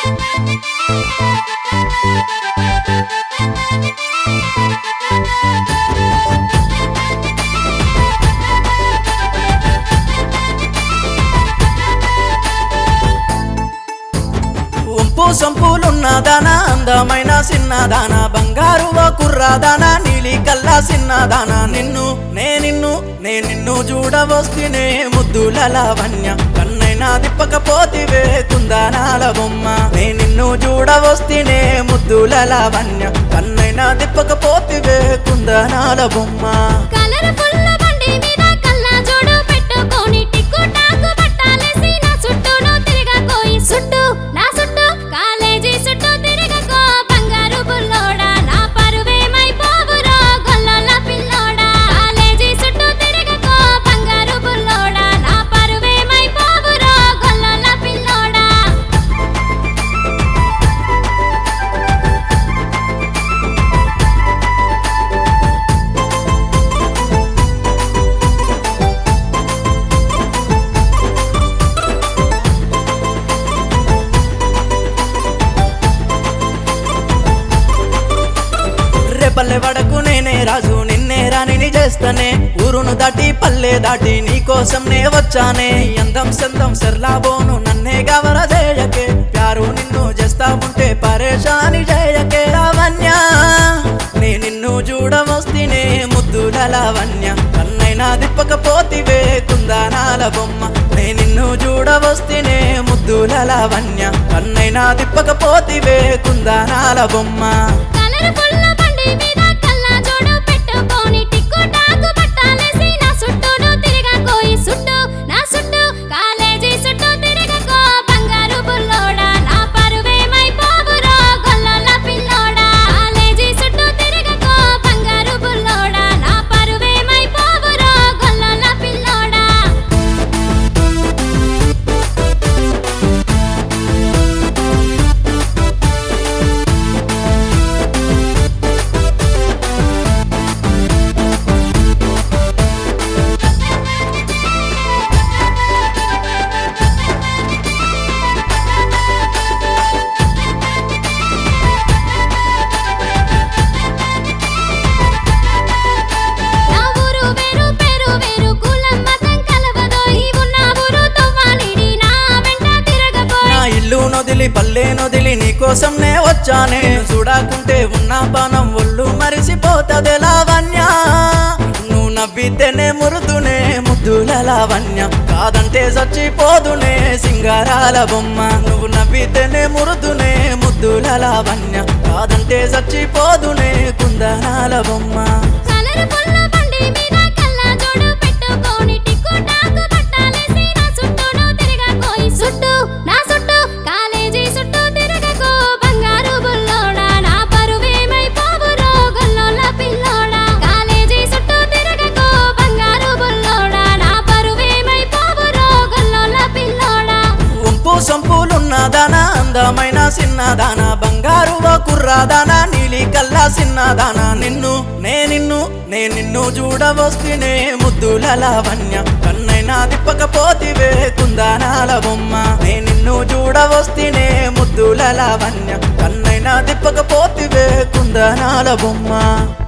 ఉంపు సంపులున్నదానా అందమైన సిన్నదానా బంగారు ఓ కుర్రాదానా నీలి కల్లా సిన్నదానా నిన్ను నే నిన్ను నే నిన్ను చూడవస్తేనే ముద్దుల లావణ్య కన్నైనా దిప్పకపోతివే కుందానాల బొమ్మ నే నిన్ను చూడవస్తేనే ముద్దుల లావణ్య కన్నైనా దిప్పకపోతివే కుందానాల బొమ్మ కలర్ఫుల్ బండి మీద కల్లా జోడు పెట్టుకొని టిక్కు టాకు పట్టాలేసి నా చుట్టూను తిరగకోయి చుట్టూ నా చుట్టూ కాలేజీ చుట్టూ తిరగకో బంగారు బుల్లోడా నా పరువేమైపోవురో గొల్లోల పిల్లోడా కాలేజీ చుట్టూ తిరగకో బంగారు బుల్లోడా నా పరువేమైపోవురో గొల్లోల పిల్లోడా రేపల్లె వడకు నేనే రాజు నిన్నే రాణిని చేస్తానే ఊరును దాటి పల్లె దాటి నీ కోసం నే వచ్చానే అందం సందం సెర్లాబోను నన్నే గవర చేయకే ప్యారు నిన్ను చేస్తా ఉంటే పరేషాని చేయకే లావణ్య నే నిన్ను చూడవస్తేనే ముద్దుల లావణ్య కన్నైనా దిప్పకపోతివే కుందానాల బొమ్మ నే నిన్ను చూడవస్తేనే ముద్దుల లావణ్య కన్నైనా దిప్పకపోతివే కుందానాల బొమ్మ కలర్ఫుల్ బండి మీద కల్లా జోడు పెట్టుకొని టిక్కు టాకు పట్టాలేసి నా చుట్టూను తిరగకోయి చుట్టూ నా చుట్టూ కాలేజీ చుట్టూ తిరగకో బంగారు బుల్లోడా నా పరువేమైపోవురో గొల్లోల పిల్లోడా కాలేజీ చుట్టూ తిరగకో బంగారు బుల్లోడా నా పరువేమైపోవురో గొల్లోల పిల్లోడా నా ఊరు వేరు పేరు వేరు కులం మతం కలవదో ఈ ఉన్న ఊరు తవ్వాలిడి నా వెంట తిరగబోయి నా ఇల్లు నొదిలి పల్లె నొదిలి నీకోసం నే వచ్చానే చూడకుంటే ఉన్న పానం ఒళ్ళు మరిసిపోతది లావణ్య నువ్వు నవ్వితేనే మురుదునే ముద్దుల లావణ్య కాదంటే చచ్చిపోదునే సింగారాల బొమ్మ నువ్వు నవ్వితేనే మురుదునే ముద్దుల లావణ్య కాదంటే చచ్చిపోదునే కుందనాల బొమ్మ కలర్ఫుల్ బండి మీద కల్లా జోడు పెట్టుకొని టిక్కు టాకు పట్టాలేసి నా చుట్టూను తిరగకోయి చుట్టూ నా చుట్టూ కాలేజీ చుట్టూ తిరగకో బంగారు బుల్లోడా నా పరువేమైపోవురో గొల్లోల పిల్లోడా కాలేజీ చుట్టూ తిరగకో బంగారు బుల్లోడా నా పరువేమైపోవురో గొల్లోల పిల్లోడా ఉంపు సంపులున్నదానా అందమైన సిన్నదానా బంగారు ఓ కుర్రాదానా నీలి కల్లా సిన్నదానా నిన్ను నే నిన్ను నే నిన్ను చూడవస్తేనే ముద్దుల లావణ్య కన్నైనా దిప్పకపోతివే కుందానాల బొమ్మ నే నిన్ను చూడవస్తేనే ముద్దుల లావణ్య కన్నైనా దిప్పకపోతివే కుందనాల బొమ్మ